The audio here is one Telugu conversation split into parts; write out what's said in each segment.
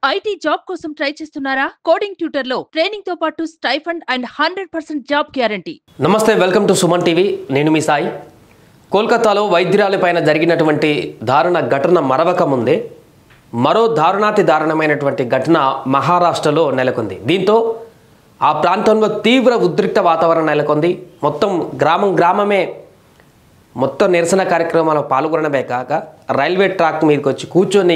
ఐటీ జాబ్ కోసం ట్రై చేస్తున్నారా కోడింగ్ ట్యూటర్ లో ట్రైనింగ్ తో పాటు stipend and hundred percent job guarantee నమస్తే వెల్కమ్ టు సుమన్ టీవీ నేను మీ సాయి కోల్కతాలో వైద్యురాలిపైన జరిగినటువంటి దారుణ ఘటన మరవక ముందే మరో దారుణాతి దారుణమైనటువంటి ఘటన మహారాష్ట్రలో నెలకొంది దీంతో ఆ ప్రాంతంలో తీవ్ర ఉద్రిక్త వాతావరణం నెలకొంది మొత్తం గ్రామం గ్రామమే మొత్తం నిరసన కార్యక్రమాల్లో పాల్గొనడమే కాక రైల్వే ట్రాక్ మీదకి వచ్చి కూర్చొని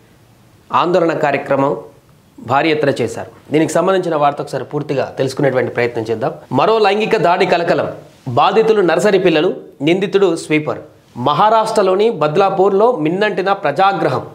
ఆందోళన కార్యక్రమం భారీ ఎత్తున చేశారు దీనికి సంబంధించిన వార్త ఒకసారి పూర్తిగా తెలుసుకునేటువంటి ప్రయత్నం చేద్దాం మరో లైంగిక దాడి కలకలం బాధితులు నర్సరీ పిల్లలు నిందితుడు స్వీపర్ మహారాష్ట్రలోని బద్లాపూర్లో మిన్నంటిన ప్రజాగ్రహం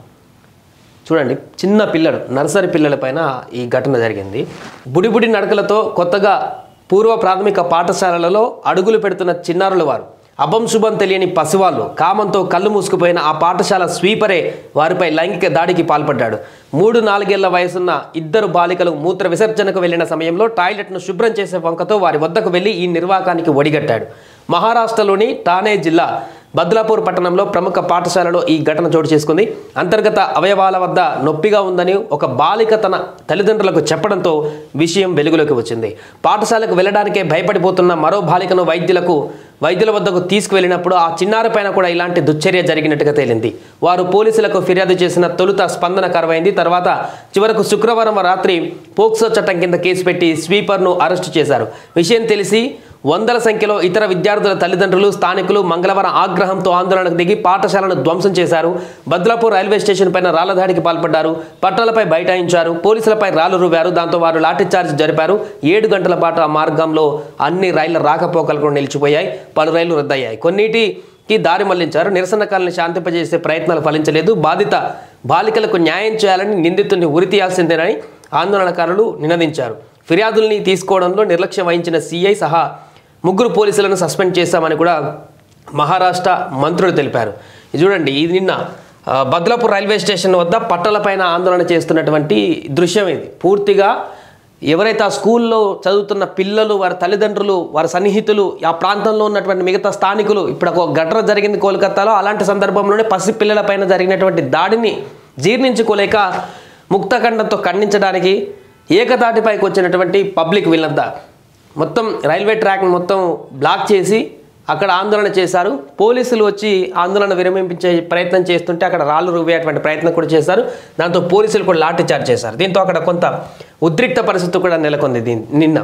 చూడండి చిన్న పిల్లలు నర్సరీ పిల్లలపైన ఈ ఘటన జరిగింది బుడిబుడి నడకలతో కొత్తగా పూర్వ ప్రాథమిక పాఠశాలలలో అడుగులు పెడుతున్న చిన్నారుల వారు అభం శుభం తెలియని పసివాళ్ళు కామంతో కళ్ళు మూసుకుపోయిన ఆ పాఠశాల స్వీపరే వారిపై లైంగిక దాడికి పాల్పడ్డాడు మూడు నాలుగేళ్ల వయసున్న ఇద్దరు బాలికలు మూత్ర విసర్జనకు వెళ్లిన సమయంలో టాయిలెట్ను శుభ్రం చేసే వంకతో వారి వద్దకు వెళ్లి ఈ నిర్వాకానికి ఒడిగట్టాడు మహారాష్ట్రలోని ఠానే జిల్లా బద్లాపూర్ పట్టణంలో ప్రముఖ పాఠశాలలో ఈ ఘటన చోటు చేసుకుంది అంతర్గత అవయవాల వద్ద నొప్పిగా ఉందని ఒక బాలిక తన తల్లిదండ్రులకు చెప్పడంతో విషయం వెలుగులోకి వచ్చింది పాఠశాలకు వెళ్ళడానికే భయపడిపోతున్న మరో బాలికను వైద్యులకు వైద్యుల వద్దకు తీసుకువెళ్ళినప్పుడు ఆ చిన్నారి పైన కూడా ఇలాంటి దుశ్చర్య జరిగినట్టుగా తేలింది వారు పోలీసులకు ఫిర్యాదు చేసిన తొలుత స్పందన కరువైంది తర్వాత చివరకు శుక్రవారం రాత్రి పోక్సో చట్టం కింద కేసు పెట్టి స్వీపర్ను అరెస్టు చేశారు విషయం తెలిసి వందల సంఖ్యలో ఇతర విద్యార్థుల తల్లిదండ్రులు స్థానికులు మంగళవారం ఆగ్రహంతో ఆందోళనకు దిగి పాఠశాలను ధ్వంసం చేశారు బద్లాపూర్ రైల్వే స్టేషన్ పైన రాళ్ల దాడికి పాల్పడ్డారు పట్టాలపై బైఠాయించారు పోలీసులపై రాళ్లు రువ్వారు దాంతో వారు లాఠీచార్జ్ జరిపారు ఏడు గంటల పాటు ఆ మార్గంలో అన్ని రైళ్ల రాకపోకలు కూడా నిలిచిపోయాయి పలు రైళ్లు రద్దయ్యాయి కొన్నిటికి దారి మళ్లించారు నిరసనకారులను శాంతింపజేసే ప్రయత్నాలు ఫలించలేదు బాధిత బాలికలకు న్యాయం చేయాలని నిందితుడిని ఉరితీయాల్సిందేనని ఆందోళనకారులు నినదించారు ఫిర్యాదుల్ని తీసుకోవడంలో నిర్లక్ష్యం వహించిన సీఐ సహా ముగ్గురు పోలీసులను సస్పెండ్ చేశామని కూడా మహారాష్ట్ర మంత్రులు తెలిపారు ఇది చూడండి ఇది నిన్న ఆ, బద్లాపూర్ రైల్వే స్టేషన్ వద్ద పట్టలపైన ఆందోళన చేస్తున్నటువంటి దృశ్యం ఇది పూర్తిగా ఎవరైతే ఆ స్కూల్లో చదువుతున్న పిల్లలు వారి తల్లిదండ్రులు వారి సన్నిహితులు ఆ ప్రాంతంలో ఉన్నటువంటి మిగతా స్థానికులు ఇప్పుడు ఒక ఘటన జరిగింది కోల్కతాలో అలాంటి సందర్భంలోనే పసి పిల్లలపైన జరిగినటువంటి దాడిని జీర్ణించుకోలేక ముక్తఖండంతో ఖండించడానికి ఏకతాటిపైకి వచ్చినటువంటి పబ్లిక్ వీళ్ళంతా మొత్తం రైల్వే ట్రాక్ని మొత్తం బ్లాక్ చేసి అక్కడ ఆందోళన చేశారు పోలీసులు వచ్చి ఆందోళన విరమింపించే ప్రయత్నం చేస్తుంటే అక్కడ రాళ్ళు రువ్వేటువంటి ప్రయత్నం కూడా చేశారు దాంతో పోలీసులు కూడా లాఠీ చార్జ్ చేశారు దీంతో అక్కడ కొంత ఉద్రిక్త పరిస్థితి కూడా నెలకొంది దీని నిన్న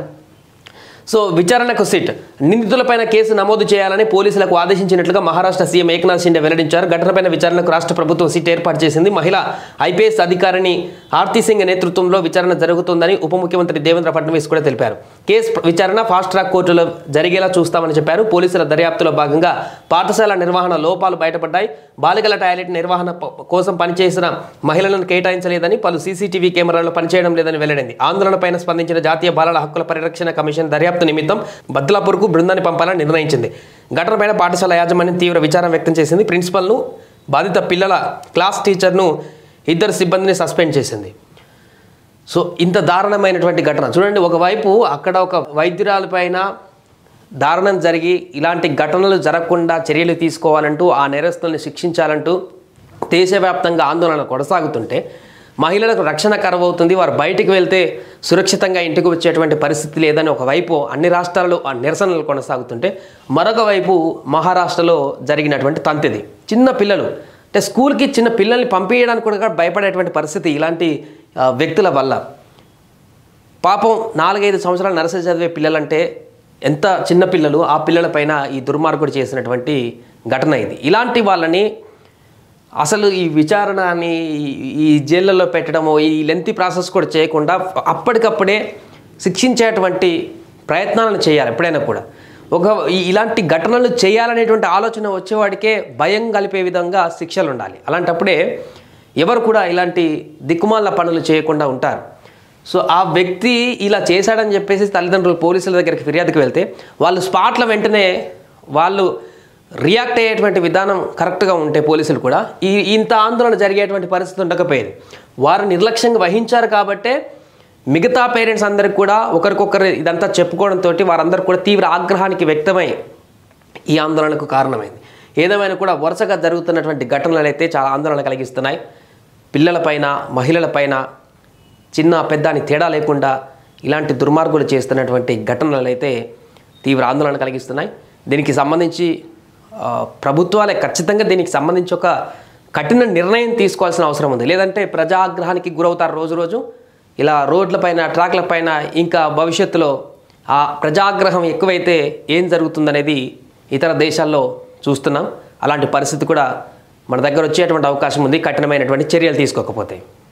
సో విచారణకు సిట్ నిందితులపైన కేసు నమోదు చేయాలని పోలీసులకు ఆదేశించినట్లుగా మహారాష్ట్ర సీఎం ఏకనాథ్ షిండే వెల్లడించారు ఘటనపైన విచారణకు రాష్ట్ర ప్రభుత్వం సిట్ ఏర్పాటు చేసింది మహిళా ఐపీఎస్ అధికారిని ఆర్తి సింగ్ నేతృత్వంలో విచారణ జరుగుతుందని ఉప ముఖ్యమంత్రి దేవేంద్ర ఫడ్నవీస్ కూడా తెలిపారు కేసు విచారణ ఫాస్ట్ ట్రాక్ కోర్టులో జరిగేలా చూస్తామని చెప్పారు పోలీసుల దర్యాప్తులో భాగంగా పాఠశాల నిర్వహణ లోపాలు బయటపడ్డాయి బాలికల టాయిలెట్ నిర్వహణ ప- కోసం పనిచేసిన మహిళలను కేటాయించలేదని పలు సీసీటీవీ కెమెరాలు పనిచేయడం లేదని వెల్లడింది ఆందోళనపైన స్పందించిన జాతీయ బాలల హక్కుల పరిరక్షణ కమిషన్ దర్యాప్తు నిమిత్తం బద్లాపూర్కు బృందాన్ని పంపాలని నిర్ణయించింది ఘటనపైన పాఠశాల యాజమాన్యం తీవ్ర విచారం వ్యక్తం చేసింది ప్రిన్సిపల్ను బాధిత పిల్లల క్లాస్ టీచర్ను ఇద్దరు సిబ్బందిని సస్పెండ్ చేసింది సో ఇంత దారుణమైనటువంటి ఘటన చూడండి ఒకవైపు అక్కడ ఒక వైద్యురాలపైన దారుణం జరిగి ఇలాంటి ఘటనలు జరగకుండా చర్యలు తీసుకోవాలంటూ ఆ నేరస్తుల్ని శిక్షించాలంటూ దేశవ్యాప్తంగా ఆందోళన కొనసాగుతుంటే మహిళలకు రక్షణ కరువవుతుంది వారు బయటికి వెళ్తే సురక్షితంగా ఇంటికి వచ్చేటువంటి పరిస్థితి లేదని ఒకవైపు అన్ని రాష్ట్రాల్లో ఆ నిరసనలు కొనసాగుతుంటే మరొక వైపు మహారాష్ట్రలో జరిగినటువంటి తంతిది చిన్న పిల్లలు అంటే స్కూల్కి చిన్న పిల్లల్ని పంపించడానికి కూడా భయపడేటువంటి పరిస్థితి ఇలాంటి ఆ, వ్యక్తుల వల్ల పాపం నాలుగైదు సంవత్సరాలు నర్సరీ చదివే పిల్లలంటే ఎంత చిన్న పిల్లలు ఆ పిల్లలపైన ఈ దుర్మార్గుడు చేసినటువంటి ఘటన ఇది ఇలాంటి వాళ్ళని అసలు ఈ విచారణని ఈ- ఈ జైళ్ళలో పెట్టడము ఈ లెంతి ప్రాసెస్ కూడా చేయకుండా అప్పటికప్పుడే శిక్షించేటువంటి ప్రయత్నాలను చేయాలి ఎప్పుడైనా కూడా ఒక ఈ- ఇలాంటి ఘటనలు చేయాలనేటువంటి ఆలోచన వచ్చేవాడికే భయం కలిపే విధంగా శిక్షలు ఉండాలి అలాంటప్పుడే ఎవరు కూడా ఇలాంటి దిక్కుమాల పనులు చేయకుండా ఉంటారు సో ఆ వ్యక్తి ఇలా చేశాడని చెప్పేసి తల్లిదండ్రులు పోలీసుల దగ్గరికి ఫిర్యాదుకి వెళ్తే వాళ్ళు స్పాట్ల వెంటనే వాళ్ళు రియాక్ట్ అయ్యేటువంటి విధానం కరెక్ట్గా ఉంటే పోలీసులు కూడా ఈ ఇంత ఆందోళన జరిగేటువంటి పరిస్థితి ఉండకపోయేది వారు నిర్లక్ష్యంగా వహించారు కాబట్టే మిగతా పేరెంట్స్ అందరికి కూడా ఒకరికొకరు ఇదంతా చెప్పుకోవడంతో వారందరూ కూడా తీవ్ర ఆగ్రహానికి వ్యక్తమై ఈ ఆందోళనకు కారణమైంది ఏదేమైనా కూడా వరుసగా జరుగుతున్నటువంటి ఘటనలు అయితే చాలా ఆందోళన కలిగిస్తున్నాయి పిల్లలపైన మహిళలపైన చిన్న పెద్ద అని తేడా లేకుండా ఇలాంటి దుర్మార్గులు చేస్తున్నటువంటి ఘటనలు అయితే తీవ్ర ఆందోళన కలిగిస్తున్నాయి దీనికి సంబంధించి ఆ, ప్రభుత్వాలే ఖచ్చితంగా దీనికి సంబంధించి ఒక కఠిన నిర్ణయం తీసుకోవాల్సిన అవసరం ఉంది లేదంటే ప్రజాగ్రహానికి గురవుతారు రోజు రోజు ఇలా రోడ్లపైన ట్రాక్లపైన ఇంకా భవిష్యత్తులో ఆ ప్రజాగ్రహం ఎక్కువైతే ఏం జరుగుతుందనేది ఇతర దేశాల్లో చూస్తున్నాం అలాంటి పరిస్థితి కూడా మన దగ్గర వచ్చేటువంటి అవకాశం ఉంది కఠినమైనటువంటి చర్యలు తీసుకోకపోతే